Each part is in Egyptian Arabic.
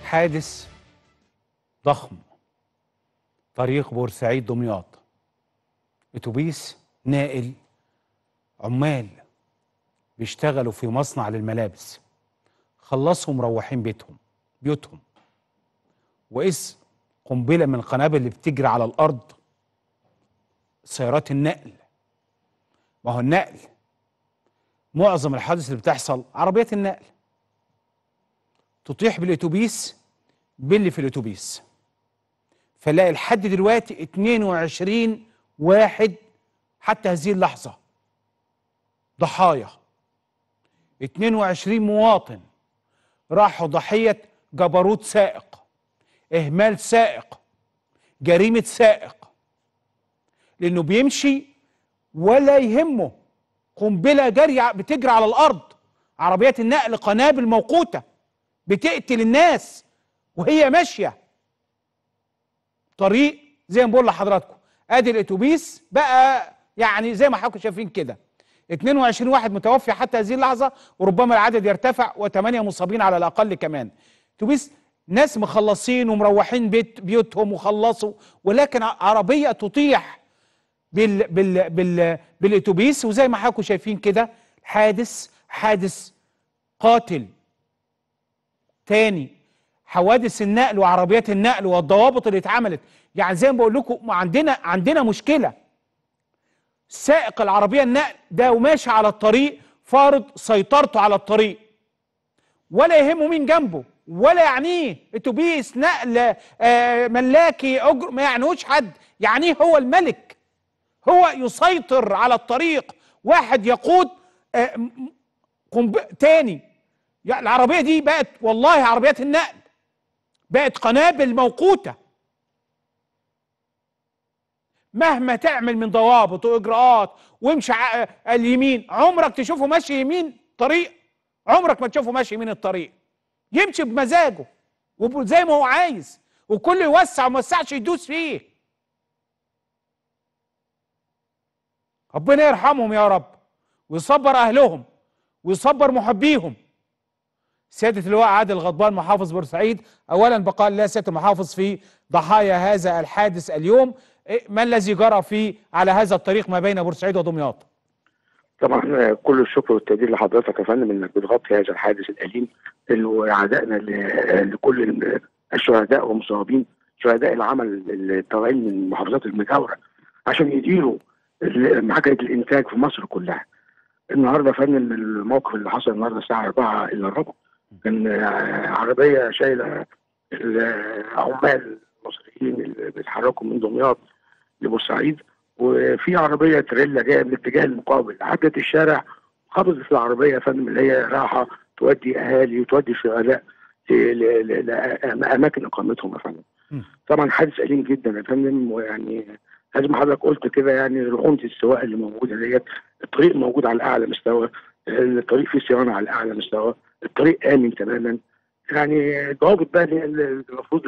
حادث ضخم طريق بورسعيد دمياط اتوبيس ناقل عمال بيشتغلوا في مصنع للملابس خلصوا مروحين بيتهم بيوتهم وإذ قنبلة من القنابل اللي بتجري على الأرض سيارات النقل ما هو النقل معظم الحوادث اللي بتحصل عربيات النقل تطيح بالاتوبيس باللي في الاتوبيس فلاقي لحد دلوقتي 22 واحد حتى هذه اللحظة ضحايا 22 مواطن راحوا ضحية جبروت سائق إهمال سائق جريمة سائق لأنه بيمشي ولا يهمه قنبلة جارية بتجري على الأرض عربيات النقل قنابل موقوتة بتقتل الناس وهي ماشية طريق زي ما بقول لحضراتكم ادي الاتوبيس بقى يعني زي ما حضراتكم شايفين كده 22 واحد متوفي حتى هذه اللحظه وربما العدد يرتفع وثمانيه مصابين على الاقل كمان اتوبيس ناس مخلصين ومروحين بيت بيوتهم وخلصوا ولكن عربيه تطيح بال بال بال بالاتوبيس وزي ما حضراتكم شايفين كده حادث حادث قاتل تاني حوادث النقل وعربيات النقل والضوابط اللي اتعملت يعني زي ما بقول لكم عندنا عندنا مشكله سائق العربيه النقل ده وماشي على الطريق فارض سيطرته على الطريق ولا يهمه مين جنبه ولا يعنيه اتوبيس نقل آه ملاكي اجر ما يعنيهوش حد يعنيه هو الملك هو يسيطر على الطريق واحد يقود آه قنب... تاني يعني العربيه دي بقت والله عربيات النقل بقت قنابل موقوته مهما تعمل من ضوابط واجراءات وامشي اليمين عمرك تشوفه ماشي يمين طريق عمرك ما تشوفه ماشي يمين الطريق يمشي بمزاجه وزي ما هو عايز وكل يوسع وما يوسعش يدوس فيه ربنا يرحمهم يا رب ويصبر اهلهم ويصبر محبيهم سيادة اللواء عادل غضبان محافظ بورسعيد أولا بقاء الله سيادة المحافظ في ضحايا هذا الحادث اليوم ما الذي جرى في على هذا الطريق ما بين بورسعيد ودمياط طبعا كل الشكر والتقدير لحضرتك يا فندم انك بتغطي هذا الحادث الاليم وعدائنا لكل الشهداء والمصابين شهداء العمل الطالعين من المحافظات المجاوره عشان يديروا معجله الانتاج في مصر كلها. النهارده يا فندم الموقف اللي حصل النهارده الساعه 4 الا ربع كان عربيه شايله العمال المصريين اللي بيتحركوا من دمياط لبورسعيد وفي عربيه تريلا جايه من الاتجاه المقابل عدت الشارع خبطت في العربيه يا فندم اللي هي رايحه تودي اهالي وتودي شهداء لاماكن اقامتهم يا فندم. طبعا حادث اليم جدا يا فندم ويعني زي ما حضرتك قلت كده يعني رعونه السواقه اللي موجوده ديت الطريق موجود على اعلى مستوى الطريق فيه صيانه على اعلى مستوى الطريق امن تماما يعني ضوابط بقى المفروض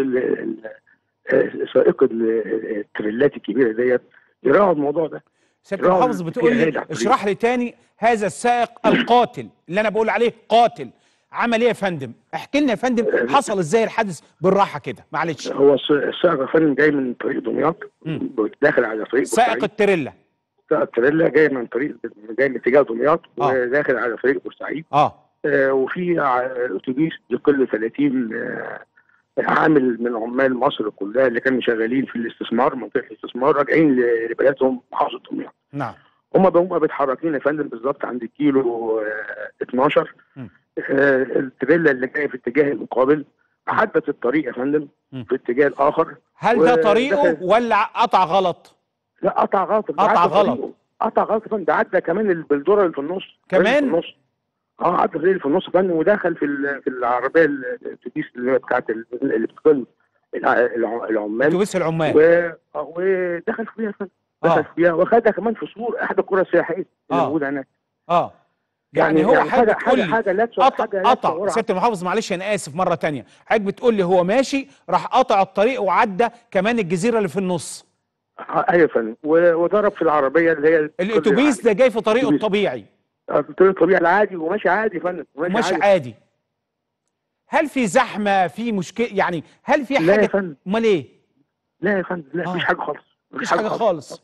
سائق التريلات الكبيره ديت يراعوا الموضوع ده سياده المحافظ بتقول لي اشرح لي تاني هذا السائق القاتل اللي انا بقول عليه قاتل عمل ايه يا فندم؟ احكي لنا يا فندم حصل ازاي الحادث بالراحه كده معلش هو السائق يا فندم جاي من طريق دمياط داخل على طريق سائق التريلا سائق التريلا جاي من طريق جاي من اتجاه دمياط آه. وداخل على طريق بورسعيد اه آه وفي اتوبيس يقل 30 آه عامل من عمال مصر كلها اللي كانوا شغالين في الاستثمار منطقه الاستثمار راجعين لبلدهم محافظه دمياط نعم هم هم متحركين يا فندم بالظبط عند الكيلو آه 12 م. آه التريلا اللي جايه في اتجاه المقابل عدت الطريق يا فندم م. في اتجاه الاخر هل ده ودخل- طريقه ولا قطع غلط؟ لا قطع غلط ده قطع عدى غلط. طريقه. قطع غلط يا فندم ده عدى كمان البلدوره اللي في النص كمان؟ اللي في النص اه عدى الرجل في النص يا فندم ودخل في ال- في العربيه الاتوبيس اللي هي بتاعت ال- اللي بتقل الع- الع- العمال اتوبيس العمال و... آه، ودخل فيها يا فندم دخل اه فيها واخدها كمان في سور احدى القرى السياحيه اللي آه. موجوده هناك اه يعني هو حاجه حاجه بتقول حاجه لي حاجه لا تسع- قطع حاجه لا قطع تصورها. سياده المحافظ معلش انا اسف مره تانية حضرتك بتقول لي هو ماشي راح قطع الطريق وعدى كمان الجزيره اللي في النص آه، ايوه يا فندم و- وضرب في العربيه اللي هي الاتوبيس ده جاي في طريقه الأتوبيس. الطبيعي آه، في الطريق الطبيعي العادي وماشي عادي يا فندم وماشي عادي هل في زحمه في مشكله يعني هل في لا يا حاجه فندم امال ايه لا يا فندم لا آه. مفيش حاجه خالص مفيش حاجه خالص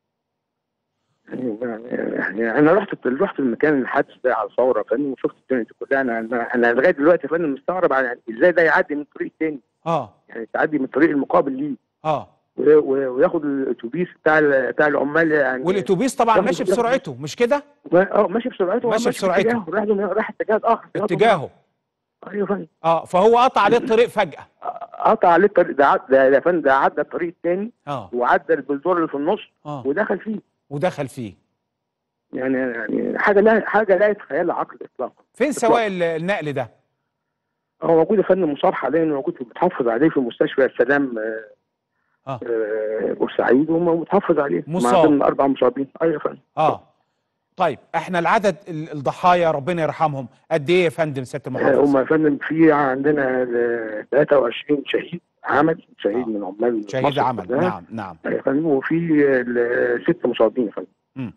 يعني يعني انا رحت رحت المكان الحادث ده على الفور يا فندم وشفت الدنيا دي كلها انا انا, أنا لغايه دلوقتي يا فندم مستغرب يعني ازاي ده يعدي من الطريق التاني اه يعني تعدي من الطريق المقابل ليه اه و- و- وياخد الاتوبيس بتاع ال- بتاع العمال يعني والاتوبيس طبعا ياخد- ماشي ياخد- بسرعته مش كده اه ماشي بسرعته ماشي في بسرعته. اتجاهه، راح له- راح اتجاه اخر اتجاهه ايوه يا فندم اه فهو قطع عليه الطريق فجاه قطع عليه الطريق ده عد- ده يا فندم ده عدى الطريق الثاني اه وعدى البلدور اللي في النص اه ودخل فيه ودخل فيه يعني يعني حاجه لا حاجه لا يتخيلها العقل اطلاقا فين سواق ال- النقل ده هو موجود يا فندم مصاب حاليا موجود في- متحفظ عليه في مستشفى السلام آه، آه. آه، بورسعيد ومتحفظ عليه مصاب. مع ضمن اربع مصابين ايوه يا فندم اه طيب احنا العدد ال- الضحايا ربنا يرحمهم قد ايه يا فندم سياده آه، المحافظ هم يا فندم في عندنا آه، 23 شهيد عمل شهيد آه. من عمال شهيد مصر عمل كلها. نعم نعم أيوة يا فندم وفي آه، ست مصابين يا فندم مم.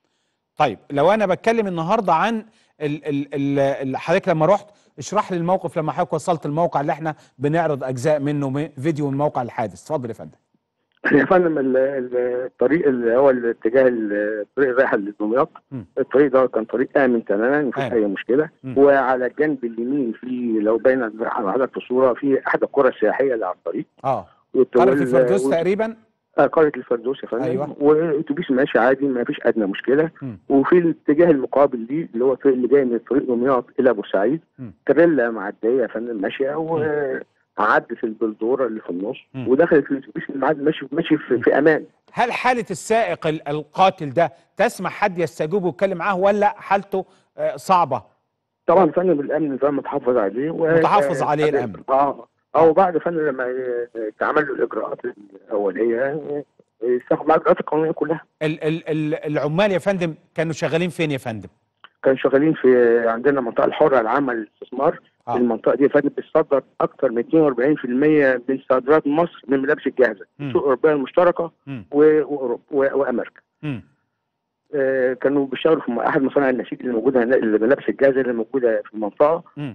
طيب لو انا بتكلم النهارده عن ال ال ال ال حضرتك لما رحت اشرح لي الموقف لما حضرتك وصلت الموقع اللي احنا بنعرض اجزاء منه م- فيديو من موقع الحادث اتفضل يا فندم يا فندم ال- ال- الطريق اللي هو الاتجاه ال- الطريق الرايح لدمياط مم. الطريق ده كان طريق امن تماما مفيش آمن. اي مشكله مم. وعلى الجنب اليمين في لو باين على حضرتك في الصوره في احد القرى السياحيه اللي على الطريق اه والت- قرية وال- الفردوس وال- تقريبا آه، قريه الفردوس يا فندم أيوة. والاتوبيس ماشي عادي ما فيش ادنى مشكله مم. وفي الاتجاه المقابل ليه اللي هو الطريق اللي جاي من طريق دمياط الى بورسعيد مم. تريلا معديه يا فندم ماشيه وعدت البلدوره اللي في النص مم. ودخلت في الاتوبيس اللي معدي ماشي ماشي في, في امان هل حالة السائق ال- القاتل ده تسمح حد يستجوب ويتكلم معاه ولا حالته آه، صعبة طبعا فندم الامن ده متحفظ عليه و... متحفظ عليه آه، الأمن. اه او بعد فندم لما تعمل له الاجراءات الاوليه يستخدم معاه الاجراءات القانونيه كلها ال ال ال العمال يا فندم كانوا شغالين فين يا فندم كانوا شغالين في عندنا المنطقه الحره العامه للاستثمار آه. المنطقه دي يا فندم بتصدر اكثر من 42% من صادرات مصر من الملابس الجاهزه مم. السوق الاوروبيه المشتركه مم. و- واوروبا و- وامريكا مم. آه، كانوا بيشتغلوا في احد مصانع النسيج اللي موجوده هنا الملابس الجاهزه اللي موجوده في المنطقه مم.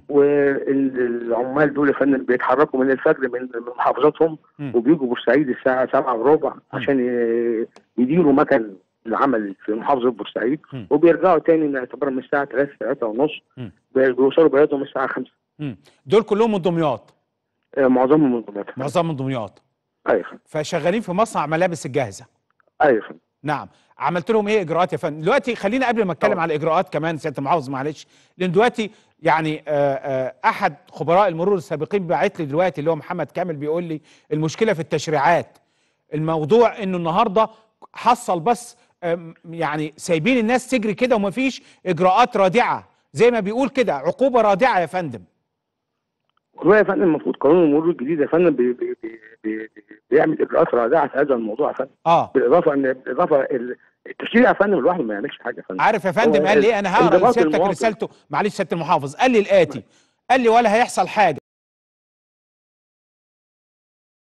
والعمال دول يا فندم بيتحركوا من الفجر من من محافظاتهم مم. وبيجوا بورسعيد الساعه 7 وربع عشان ي- يديروا مكان العمل في محافظه بورسعيد مم. وبيرجعوا تاني نعتبر من الساعه 3 3 ونص مم. بيوصلوا بلادهم الساعه 5 مم. دول كلهم من دمياط آه، معظمهم من دمياط معظمهم من دمياط ايوه يا فندم. فشغالين في مصنع ملابس الجاهزة ايوه يا فندم. نعم عملت لهم ايه اجراءات يا فندم دلوقتي خلينا قبل ما اتكلم طبعا. على الاجراءات كمان سياده المحافظ معلش لان دلوقتي يعني آه، آه، احد خبراء المرور السابقين باعت لي دلوقتي اللي هو محمد كامل بيقول لي المشكله في التشريعات الموضوع انه النهارده حصل بس آم، يعني سايبين الناس تجري كده ومفيش اجراءات رادعه زي ما بيقول كده عقوبه رادعه يا فندم والله يا فندم المفروض قانون المرور الجديد يا فندم بي بي بي بي بيعمل اجراءات رادعه في هذا الموضوع يا فندم اه بالاضافه ان بالاضافه ال- التشريع يا فندم لوحده ما يعملش حاجه يا فندم عارف يا فندم هو قال لي ايه انا هقرا انضباط لسيادتك المواطن. رسالته معلش سياده المحافظ قال لي الاتي قال لي ولا هيحصل حاجه